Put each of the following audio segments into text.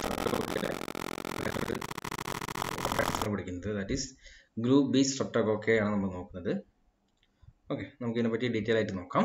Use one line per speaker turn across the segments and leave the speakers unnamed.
പഠിക്കുന്നത് that is group B streptococci ആണ് നമ്മൾ നോക്കുന്നത് ഓക്കെ നമുക്ക് ഇതിനെപ്പറ്റി ഡീറ്റെയിൽ ആയിട്ട് നോക്കാം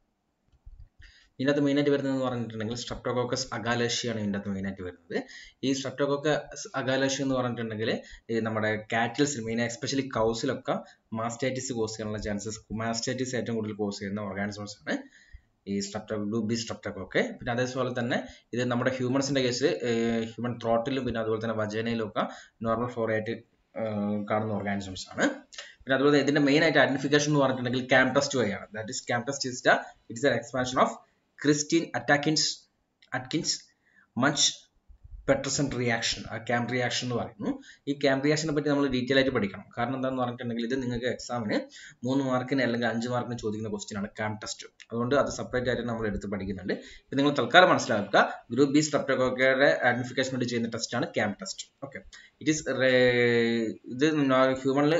ഇതിനകത്ത് മെയിനായിട്ട് വരുന്നതെന്ന് പറഞ്ഞിട്ടുണ്ടെങ്കിൽ സ്ട്രെപ്റ്റോകോക്കസ് അഗാലേഷ്യാണ് ഇതിൻ്റെ അകത്ത് മെയിനായിട്ട് വരുന്നത് ഈ സ്ട്രെപ്റ്റോകോക്കസ് അഗാലേഷ്യ എന്ന് പറഞ്ഞിട്ടുണ്ടെങ്കിൽ ഈ നമ്മുടെ കാറ്റിൽസിൽ മെയിൻ എസ്പെഷ്യലി കൗസിലൊക്കെ മാസ്റ്റൈറ്റിസ് കോസ് ചെയ്യാനുള്ള ചാൻസസ് മാസ്റ്റൈറ്റിസ് ഏറ്റവും കൂടുതൽ കോസ് ചെയ്യുന്ന ഓർഗാനിസംസ് ആണ് ഈ സ്ട്രെപ്റ്റോ ഗ്രൂപ്പ് ബി സ്ട്രെപ്റ്റോകോക്കെ പിന്നെ അതേപോലെ തന്നെ ഇത് നമ്മുടെ ഹ്യൂമൻസിന്റെ കേസിൽ ഹ്യൂമൻ ത്രോട്ടിലും പിന്നെ അതുപോലെ തന്നെ വജനയിലും ഒക്കെ നോർമൽ ഫ്ലോറയായിട്ട് കാണുന്ന ഓർഗാനിസംസ് ആണ് പിന്നെ അതുപോലെ ഇതിന്റെ മെയിൻ ആയിട്ട് ഐഡന്റിഫിക്കേഷൻ എന്ന് പറഞ്ഞിട്ടുണ്ടെങ്കിൽ ക്യാം ടെസ്റ്റ് വഴി ആണ് ദാറ്റ് ഇസ് ക്യാം test is it's an expansion of Christie Atkins Atkins Munch Petersen reaction ആ ക്യാം റിയാക്ഷൻ എന്ന് പറയുന്നു ഈ ക്യാം റിയാക്ഷനെ പറ്റി നമ്മൾ ഡീറ്റെയിൽ ആയിട്ട് പഠിക്കണം കാരണം എന്താണെന്ന് പറഞ്ഞിട്ടുണ്ടെങ്കിൽ ഇത് നിങ്ങൾക്ക് എക്സാമിന് മൂന്ന് മാർക്കിന് അല്ലെങ്കിൽ അഞ്ച് മാർക്കിന് ചോദിക്കുന്ന ക്വസ്റ്റ്യൻ ആണ് ക്യാം ടെസ്റ്റ് അതുകൊണ്ട് അത് സെപ്പറേറ്റ് ആയിട്ട് നമ്മൾ എടുത്ത് പഠിക്കുന്നുണ്ട് ഇത് നിങ്ങൾ തൽക്കാലം മനസ്സിലാക്കുക ഗ്രൂപ്പ് ബി സ്ട്രെപ്റ്റോക്കോക്കയുടെ ഐഡന്റിഫിക്കേഷൻ വേണ്ടി ചെയ്യുന്ന ടെസ്റ്റ് ആണ് ക്യാം ടെസ്റ്റ് ഓക്കെ ഇറ്റ് ഈസ് ഇത് ഹ്യൂമണിൽ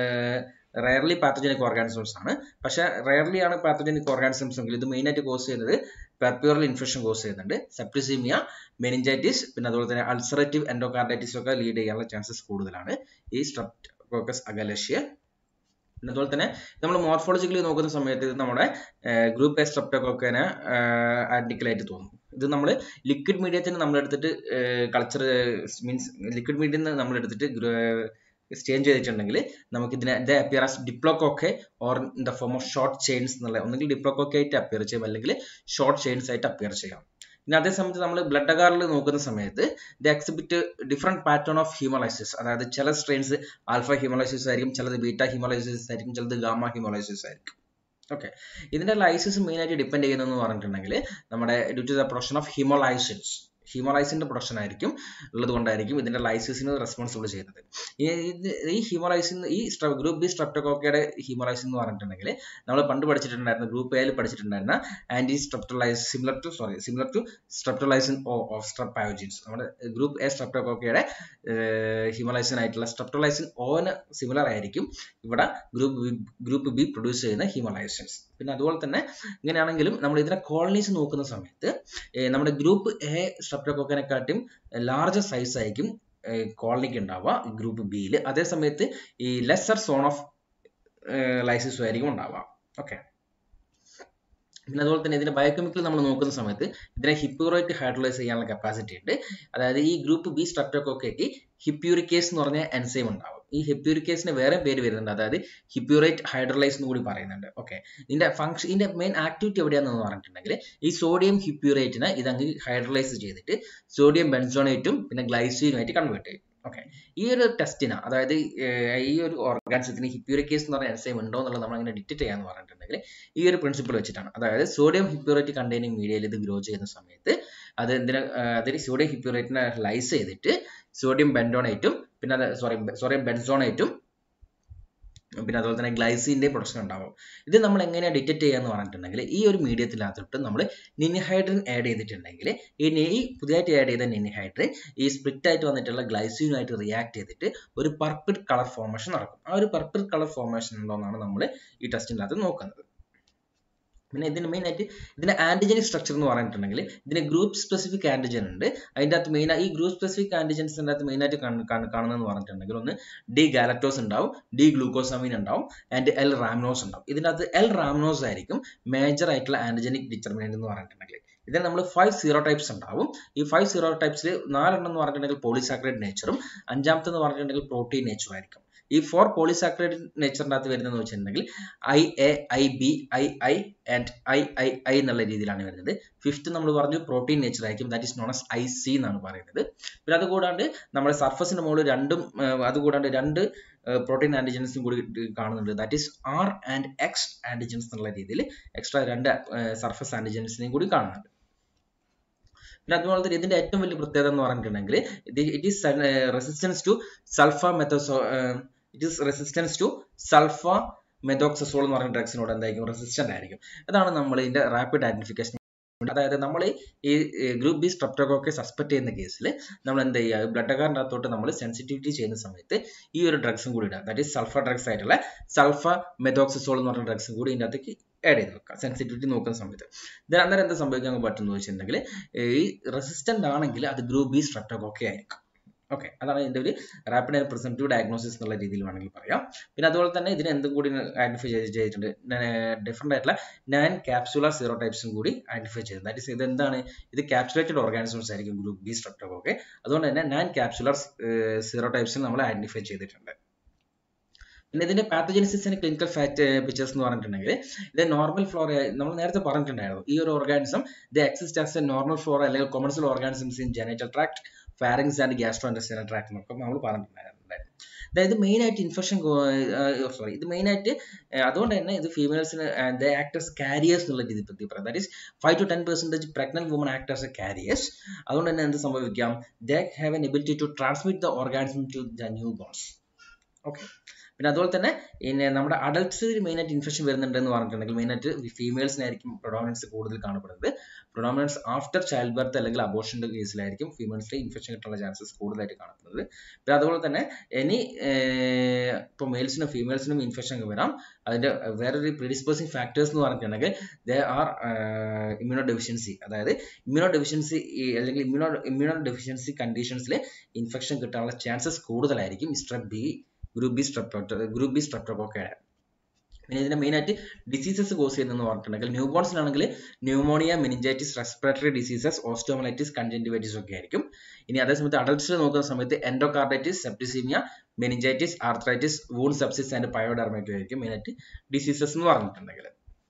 റയർലി പാത്തജനിക് ഓർഗാനിസംസ് ആണ് പക്ഷെ റയർലി ആണ് പാത്തജനിക് ഓർഗാനിസംസ് എങ്കിൽ ഇത് മെയിൻ ആയിട്ട് കോസ് ചെയ്യുന്നത് പെർപ്യൂറൽ ഇൻഫെക്ഷൻ കോസ് ചെയ്യുന്നുണ്ട് സെപ്റ്റിസീമിയ മെനിഞ്ചൈറ്റിസ് പിന്നെ അതുപോലെ തന്നെ അൾസറേറ്റീവ് എൻഡോകാർഡൈറ്റിസ് ഒക്കെ ലീഡ് ചെയ്യാനുള്ള ചാൻസസ് കൂടുതലാണ് ഈ സ്ട്രെപ്റ്റോക്കസ് അഗലേഷ്യ പിന്നെ അതുപോലെ തന്നെ നമ്മൾ മോർഫോളജിക്കലി നോക്കുന്ന സമയത്ത് ഇത് നമ്മുടെ ഗ്രൂപ്പ് എ സ്ട്രെപ്റ്റോക്കോക്കനെ ആൻറ്റിക്കലായിട്ട് തോന്നും ഇത് നമ്മൾ ലിക്വിഡ് മീഡിയത്തിന് നമ്മൾ എടുത്തിട്ട് കൾച്ചർ മീൻസ് ലിക്വിഡ് മീഡിയം നമ്മൾ എടുത്തിട്ട് സ്റ്റേൻ ചെയ്തിട്ടുണ്ടെങ്കിൽ നമുക്ക് ഇതിനെ they appear as diplococci or in the form of short chains എന്നുള്ള ഒന്നെങ്കിൽ ഡിപ്ലോക്കോക്കെ ആയിട്ട് അപ്പിയർ ചെയ്യാം അല്ലെങ്കിൽ ഷോർട്ട് ചെയിൻസ് ആയിട്ട് അപ്പിയർ ചെയ്യാം പിന്നെ അതേ സമയത്ത് നമ്മൾ ബ്ലഡ് അഗാറിൽ നോക്കുന്ന സമയത്ത് they exhibit different pattern of haemolysis അതായത് ചില സ്ട്രെയിൻസ് ആൽഫ ഹ്യൂമലൈസിസ് ആയിരിക്കും ചിലത് ബീറ്റ ഹ്യൂമലൈസിസ് ആയിരിക്കും ചിലത് ഗാമ ഹ്യൂമലൈസിസ് ആയിരിക്കും ഓക്കെ ഇതിന്റെ ലൈസിസ് മെയിൻ ആയിട്ട് ഡിപ്പെൻഡ് ചെയ്യുന്നതെന്ന് പറഞ്ഞിട്ടുണ്ടെങ്കിൽ നമ്മുടെ due to the production of haemolysins ഹീമോലൈസിന്റെ പ്രൊഡക്ഷൻ ആയിരിക്കും ഉള്ളത് കൊണ്ടായിരിക്കും ഇതിന്റെ ലൈസിസിന് റെസ്പോൺസിബിൾ ചെയ്യുന്നത് ഈ ഹീമോലൈസിൻ ഈ ഗ്രൂപ്പ് ബി സ്ട്രെപ്റ്റോകോക്കയുടെ ഹീമോലൈസിൻ എന്ന് പറഞ്ഞിട്ടുണ്ടെങ്കിൽ നമ്മൾ പണ്ട് പഠിച്ചിട്ടുണ്ടായിരുന്ന ഗ്രൂപ്പ് എയിൽ പഠിച്ചിട്ടുണ്ടായിരുന്ന anti streptolysin similar to sorry similar to streptolysin of strep pyogenes നമ്മുടെ ഗ്രൂപ്പ് എ സ്ട്രെപ്റ്റോകോക്കയുടെ ഹീമോലൈസിൻ ആയിട്ടുള്ള സ്ട്രെപ്റ്റോലൈസിൻ ഓന് സിമിലർ ആയിരിക്കും ഇവിടെ ഗ്രൂപ്പ് ഗ്രൂപ്പ് ബി പ്രൊഡ്യൂസ് ചെയ്യുന്ന ഹീമോലൈസിൻസ് പിന്നെ അതുപോലെ തന്നെ ഇങ്ങനെയാണെങ്കിലും നമ്മൾ ഇതിന്റെ കോളനീസ് നോക്കുന്ന സമയത്ത് നമ്മുടെ ഗ്രൂപ്പ് എ സ്ട്രെപ്റ്റോകോക്കനെക്കാട്ടും ലാർജർ സൈസ് ആയിരിക്കും കോളനിക്ക് ഉണ്ടാവുക ഗ്രൂപ്പ് ബിയിൽ അതേ സമയത്ത് ഈ ലെസർ സോൺ ഓഫ് ലൈസിസും ആയിരിക്കും ഉണ്ടാവുക ഓക്കെ പിന്നെ അതുപോലെ തന്നെ ഇതിന്റെ ബയോകെമിക്കൽ നമ്മൾ നോക്കുന്ന സമയത്ത് ഇതിനെ ഹിപ്യൂറേറ്റ് ഹൈഡ്രോലൈസ് ചെയ്യാനുള്ള കപ്പാസിറ്റി ഉണ്ട് അതായത് ഈ ഗ്രൂപ്പ് ബി സ്ട്രെപ്റ്റോകോക്കയ്ക്ക് ഹിപ്യൂരിക്കേസ് എന്ന് പറഞ്ഞ എൻസൈം ഉണ്ടാവും ഈ ഹിപ്യൂരിക്കേസിന് വേറെ പേര് വരുന്നുണ്ട് അതായത് ഹിപ്യൂറേറ്റ് ഹൈഡ്രോലൈസ് എന്ന് കൂടി പറയുന്നുണ്ട് ഓക്കെ ഇതിന്റെ ഫംഗ്ഷൻ ഇതിന്റെ മെയിൻ ആക്ടിവിറ്റി എവിടെയാണെന്ന് പറഞ്ഞിട്ടുണ്ടെങ്കിൽ ഈ സോഡിയം ഹിപ്യൂറേറ്റിനെ ഇതങ്ങ് ഹൈഡ്രോലൈസ് ചെയ്തിട്ട് സോഡിയം ബെൻസോണേറ്റും പിന്നെ ഗ്ലൈസീനുമായിട്ട് കൺവേർട്ട് ചെയ്യും ഓക്കെ ഈ ഒരു ടെസ്റ്റിന് അതായത് ഈ ഒരു ഓർഗാനിസത്തിന് ഹിപ്യൂരിക്കേസ് എന്ന് പറഞ്ഞ എൻസൈം ഉണ്ടോ എന്നുള്ളത് നമ്മൾ അങ്ങനെ ഡിറ്റക്ട് ചെയ്യാന്ന് പറഞ്ഞിട്ടുണ്ടെങ്കിൽ ഈ ഒരു പ്രിൻസിപ്പിൾ വെച്ചിട്ടാണ് അതായത് സോഡിയം ഹിപ്യൂറേറ്റ് കണ്ടെയ്നിങ് മീഡിയയിൽ ഇത് ഗ്രോ ചെയ്യുന്ന സമയത്ത് അത് എന്തിനാ അതിന് സോഡിയം ഹിപ്യൂറേറ്റിനെ ലൈസ് ചെയ്തിട്ട് സോഡിയം ബെൻഡോണേറ്റും പിന്നെ അത് സോറി സോഡിയം ബെൻസോണേറ്റും പിന്നെ അതുപോലെ തന്നെ ഗ്ലൈസിൻ്റെ പ്രൊഡക്ഷൻ ഉണ്ടാവും ഇത് നമ്മൾ എങ്ങനെയാണ് ഡിറ്റക്ട് ചെയ്യാന്ന് പറഞ്ഞിട്ടുണ്ടെങ്കിൽ ഈ ഒരു മീഡിയത്തിനകത്തോട്ട് നമ്മൾ നിനിഹൈഡ്രൻ ആഡ് ചെയ്തിട്ടുണ്ടെങ്കിൽ ഈ ഈ പുതിയതായിട്ട് ആഡ് ചെയ്ത നിനിഹൈഡ്രൻ ഈ സ്പ്ലിറ്റ് ആയിട്ട് വന്നിട്ടുള്ള ഗ്ലൈസിനുമായിട്ട് റിയാക്ട് ചെയ്തിട്ട് ഒരു പർപ്പിൾ കളർ ഫോർമേഷൻ നടക്കും ആ ഒരു പർപ്പിൾ കളർ ഫോർമേഷൻ ഉണ്ടോ എന്നാണ് നമ്മൾ ഈ ടെസ്റ്റിനകത്ത് നോക്കുന്നത് പിന്നെ ഇതിന് മെയിൻ ആയിട്ട് ഇതിന്റെ ആന്റിജനിക് സ്ട്രക്ചർ എന്ന് പറഞ്ഞിട്ടുണ്ടെങ്കിൽ ഇതിന് ഗ്രൂപ്പ് സ്പെസിഫിക് ആന്റിജൻ ഉണ്ട് അതിൻ്റെ അകത്ത് മെയിൻ ഈ ഗ്രൂപ്പ് സ്പെസിഫിക് ആന്റിജൻസിൻ്റെ അകത്ത് മെയിൻ ആയിട്ട് കാണുന്നതെന്ന് പറഞ്ഞിട്ടുണ്ടെങ്കിൽ ഒന്ന് ഡി ഗാലക്ടോസ് ഉണ്ടാവും ഡി ഗ്ലൂക്കോസമീൻ ഉണ്ടാവും ആൻഡ് എൽ റാംനോസ് ഉണ്ടാവും ഇതിനകത്ത് എൽ റാംനോസ് ആയിരിക്കും മേജർ ആയിട്ടുള്ള ആന്റിജനിക് ഡിറ്റർമിനന്റ് എന്ന് പറഞ്ഞിട്ടുണ്ടെങ്കിൽ ഇതിന് നമ്മൾ ഫൈവ് സീറോ ടൈപ്സ് ഉണ്ടാവും ഈ ഫൈവ് സീറോ ടൈപ്സിൽ നാലെണ്ണം എന്ന് പറഞ്ഞിട്ടുണ്ടെങ്കിൽ പോളിസാക്രൈഡ് നേച്ചറും അഞ്ചാമത്തെ പറഞ്ഞിട്ടുണ്ടെങ്കിൽ പ്രോട്ടീൻ നേച്ചറും ആയിരിക്കും ഈ ഫോർ പോളിസാക്രൈഡ് നേച്ചറിൻ്റെ അകത്ത് വരുന്നതെന്ന് വെച്ചിട്ടുണ്ടെങ്കിൽ I A I B I I and I I I എന്നുള്ള രീതിയിലാണ് വരുന്നത് ഫിഫ്ത്ത് നമ്മൾ പറഞ്ഞു പ്രോട്ടീൻ നേച്ചർ ആയിരിക്കും that is known as I C എന്നാണ് പറയുന്നത് പിന്നെ അതുകൂടാണ്ട് നമ്മുടെ സർഫസിന്റെ മുകളിൽ രണ്ടും അതുകൂടാണ്ട് രണ്ട് പ്രോട്ടീൻ ആന്റിജൻസും കൂടി കാണുന്നുണ്ട് that is R and X antigens എന്നുള്ള രീതിയിൽ എക്സ്ട്രാ രണ്ട് സർഫസ് ആന്റിജൻസിനെയും കൂടി കാണുന്നുണ്ട് പിന്നെ അതുപോലെ തന്നെ ഇതിന്റെ ഏറ്റവും വലിയ പ്രത്യേകത എന്ന് പറഞ്ഞിട്ടുണ്ടെങ്കിൽ ഇത് it is resistance to sulfamethoxazole it is resistance to sulfamethoxazole എന്ന് പറയുന്ന ഡ്രഗ്സിനോട് എന്തായിരിക്കും റെസിസ്റ്റന്റ് ആയിരിക്കും അതാണ് നമ്മൾ ഇതിന്റെ റാപ്പിഡ് ഐഡന്റിഫിക്കേഷൻ അതായത് നമ്മൾ ഈ ഗ്രൂപ്പ് ബി സ്ട്രെപ്റ്റോകോക്കെ സസ്പെക്ട് ചെയ്യുന്ന കേസിൽ നമ്മൾ എന്ത് ചെയ്യുക ബ്ലഡ് അകാറിൻ്റെ അകത്തോട്ട് നമ്മൾ സെൻസിറ്റിവിറ്റി ചെയ്യുന്ന സമയത്ത് ഈ ഒരു ഡ്രഗ്സും കൂടി ഇടാം ദാറ്റ് ഈസ് സൾഫർ ഡ്രഗ്സ് ആയിട്ടുള്ള സൾഫ മെതോക്സിസോൾ എന്ന് പറഞ്ഞ ഡ്രഗ്സും കൂടി ഇതിൻ്റെ അകത്തേക്ക് ആഡ് ചെയ്ത് വെക്കാം സെൻസിറ്റിവിറ്റി നോക്കുന്ന സമയത്ത് ഇത് അന്നേരം എന്താ സംഭവിക്കാൻ പറ്റുമെന്ന് വെച്ചിട്ടുണ്ടെങ്കിൽ ഈ റെസിസ്റ്റന്റ് ആണെങ്കിൽ അത് ഗ്രൂപ്പ് ബി സ്ട്രെപ്റ്റോകോക്കെ ആയിരിക്കും ഓക്കെ അതാണ് ഇതിന്റെ ഒരു റാപ്പിഡ് ആൻഡ് പ്രിസംറ്റീവ് ഡയഗ്നോസിസ് എന്നുള്ള രീതിയിൽ വേണമെങ്കിൽ പറയാം പിന്നെ അതുപോലെ തന്നെ ഇതിന് എന്തും കൂടി ഐഡന്റിഫൈ ചെയ്തിട്ടുണ്ട് ഡിഫറെന്റ് ആയിട്ടുള്ള നയൻ ക്യാപ്സുലർ സീറോ ടൈപ്സും കൂടി ഐഡന്റിഫൈ ചെയ്തത് ദാറ്റ് ഇസ് ഇത് എന്താണ് ഇത് ക്യാപ്സുലേറ്റഡ് ഓർഗാനിസംസ് ആയിരിക്കും ഗ്രൂപ്പ് ബി സ്ട്രക്ടറൊക്കെ അതുകൊണ്ട് തന്നെ നയൻ ക്യാപ്സുലർ സീറോ ടൈപ്സും നമ്മൾ ഐഡന്റിഫൈ ചെയ്തിട്ടുണ്ട് പിന്നെ ഇതിന്റെ പാത്തജനിസിന്റെ ക്ലിനിക്കൽ ഫാക്ട് പിക്ചേഴ്സ് എന്ന് പറഞ്ഞിട്ടുണ്ടെങ്കിൽ ഇത് നോർമൽ ഫ്ലോറ നമ്മൾ നേരത്തെ പറഞ്ഞിട്ടുണ്ടായിരുന്നു ഈ ഒരു ഓർഗാനിസം ഇത് exist as a normal flora അല്ലെങ്കിൽ commercial organisms in genital tract pharynx and gastro industrial tract എന്നൊക്കെ നമ്മൾ പറഞ്ഞിട്ടുണ്ടായിരുന്നു അതായത് മെയിൻ ആയിട്ട് ഇൻഫെക്ഷൻ സോറി ഇത് മെയിൻ ആയിട്ട് അതുകൊണ്ട് തന്നെ ഇത് ഫീമെയിൽസിന് ദ ആക്ടേഴ്സ് കാരിയേഴ്സ് എന്നുള്ള രീതി പറ്റി പറയാം that is five to ten percentage pregnant woman act as carriers അതുകൊണ്ട് തന്നെ എന്ത് സംഭവിക്കാം they have an ability to transmit the organism to the newborns okay പിന്നെ അതുപോലെ തന്നെ പിന്നെ നമ്മുടെ അഡൽട്ട്സിൽ മെയിനായിട്ട് ഇൻഫെക്ഷൻ വരുന്നുണ്ട് എന്ന് പറഞ്ഞിട്ടുണ്ടെങ്കിൽ മെയിനായിട്ട് ഫീമെയിൽസിനായിരിക്കും പ്രൊഡോമിനൻസ് കൂടുതൽ കാണപ്പെടുന്നത് പ്രൊഡോമിനൻസ് ആഫ്റ്റർ ചൈൽഡ് ബർത്ത് അല്ലെങ്കിൽ അബോഷൻ്റെ കേസിലായിരിക്കും ഫീമെയിൽസിൽ ഇൻഫെക്ഷൻ കിട്ടാനുള്ള ചാൻസസ് കൂടുതലായിട്ട് കാണപ്പെടുന്നത് പിന്നെ അതുപോലെ തന്നെ ഇനി ഇപ്പോൾ മെയിൽസിനും ഫീമെയിൽസിനും ഇൻഫെക്ഷൻ വരാം അതിൻ്റെ വേറൊരു പ്രിഡിസ്പോസിങ് ഫാക്ടേഴ്സ് എന്ന് പറഞ്ഞിട്ടുണ്ടെങ്കിൽ ദേ ആർ ഇമ്മ്യൂണോ ഡെഫിഷ്യൻസി അതായത് ഇമ്മ്യൂണോ ഡെഫിഷ്യൻസി അല്ലെങ്കിൽ ഇമ്മ്യൂണോ ഇമ്മ്യൂണോ ഡെഫിഷ്യൻസി കണ്ടീഷൻസിൽ ഇൻഫെക്ഷൻ കിട്ടാനുള്ള ചാൻസസ് കൂടുതലായിരിക്കും strep B group B strepto group B സ്ട്രെപ്റ്റോകോക്കയുടെ പിന്നെ ഇതിന്റെ മെയിൻ ആയിട്ട് ഡിസീസസ് കോസ് ചെയ്യുന്നതെന്ന് പറഞ്ഞിട്ടുണ്ടെങ്കിൽ ന്യൂ ബോൺസിലാണെങ്കിൽ pneumonia meningitis respiratory diseases osteomyelitis conjunctivitis ഒക്കെ ആയിരിക്കും ഇനി അതേ സമയത്ത് അഡൽട്ട്സിൽ നോക്കുന്ന സമയത്ത് endocarditis septicaemia meningitis arthritis wound sepsis and pyoderma ആയിരിക്കും മെയിൻ ആയിട്ട് ഡിസീസസ് എന്ന് പറഞ്ഞിട്ടുണ്ടെങ്കിൽ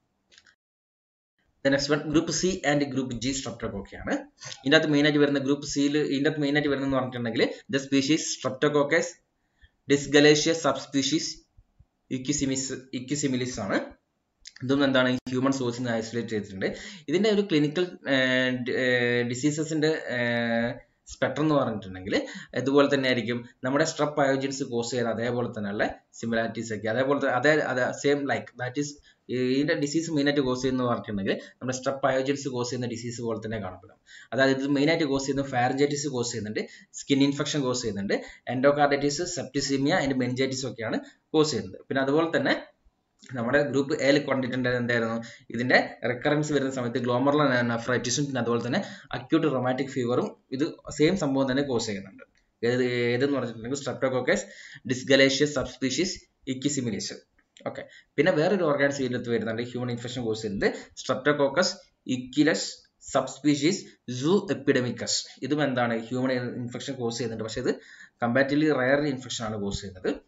next one group C and group G സ്ട്രപ്റ്റോകോക്കയാണ് ഇതിൻ്റെ അകത്ത് മെയിൻ ആയിട്ട് വരുന്ന ഗ്രൂപ്പ് സിയിൽ ഇതിൻ്റെ അകത്ത് മെയിൻ ആയിട്ട് വരുന്നതെന്ന് പറഞ്ഞിട്ടുണ്ടെങ്കിൽ the species streptococcus dysgalactiae sub species equisimilis equisimilis ആണ് ഇതും എന്താണ് ഹ്യൂമൻ സോഴ്സിൽ നിന്ന് ഐസൊലേറ്റ് ചെയ്തിട്ടുണ്ട് ഇതിന്റെ ഒരു ക്ലിനിക്കൽ ഡിസീസസിന്റെ സ്പെക്ട്രം എന്ന് പറഞ്ഞിട്ടുണ്ടെങ്കിൽ ഇതുപോലെ തന്നെ ആയിരിക്കും നമ്മുടെ സ്ട്രപ്പ് ബയോജിൻസ് കോസ് ചെയ്ത അതേപോലെ തന്നെയുള്ള സിമിലാരിറ്റീസ് ഒക്കെ അതേപോലെ അതേ അതെ സെയിം ലൈക്ക് ദാറ്റ് ഈസ് ഇതിന്റെ ഡിസീസ് മെയിനായിട്ട് കോസ് ചെയ്യുന്ന പറഞ്ഞിട്ടുണ്ടെങ്കിൽ നമ്മുടെ സ്ട്രപ്പ് ബയോജിൻസ് കോസ് ചെയ്യുന്ന ഡിസീസ് പോലെ തന്നെ കാണപ്പെടും അതായത് ഇത് മെയിനായിട്ട് കോസ് ചെയ്യുന്നത് ഫാരഞ്ചൈറ്റിസ് കോസ് ചെയ്യുന്നുണ്ട് സ്കിൻ ഇൻഫെക്ഷൻ കോസ് ചെയ്യുന്നുണ്ട് എൻഡോകാർഡൈറ്റിസ് സെപ്റ്റിസീമിയ അതിന്റെ മെനിഞ്ചൈറ്റിസ് ഒക്കെയാണ് കോസ് ചെയ്യുന്നത് പിന്നെ അതുപോലെ തന്നെ നമ്മുടെ ഗ്രൂപ്പ് എയിൽ കണ്ടിട്ടുണ്ട് എന്തായിരുന്നു ഇതിന്റെ റിക്കറൻസ് വരുന്ന സമയത്ത് ഗ്ലോമർല നെഫ്രൈറ്റിസും പിന്നെ അതുപോലെ തന്നെ അക്യൂട്ട് റൊമാറ്റിക് ഫീവറും ഇത് സെയിം സംഭവം തന്നെ കോസ് ചെയ്യുന്നുണ്ട് ഏത് ഏതെന്ന് പറഞ്ഞിട്ടുണ്ടെങ്കിൽ streptococcus dysgalactiae subspecies equisimilis okay പിന്നെ വേറൊരു ഓർഗാനിസ് ഇതിനകത്ത് വരുന്നുണ്ട് ഹ്യൂമൻ ഇൻഫെക്ഷൻ കോസ് ചെയ്യുന്നത് സ്ട്രെപ്റ്റോകോക്കസ് ഇക്കിലസ് സബ്സ്പീഷീസ് സൂ എപ്പിഡമിക്കസ് ഇതും എന്താണ് ഹ്യൂമൻ ഇൻഫെക്ഷൻ കോസ് ചെയ്യുന്നുണ്ട് പക്ഷേ ഇത് കമ്പാരിറ്റീവ്ലി റയർ ഇൻഫെക്ഷൻ ആണ് കോസ് ചെയ്യുന്നത്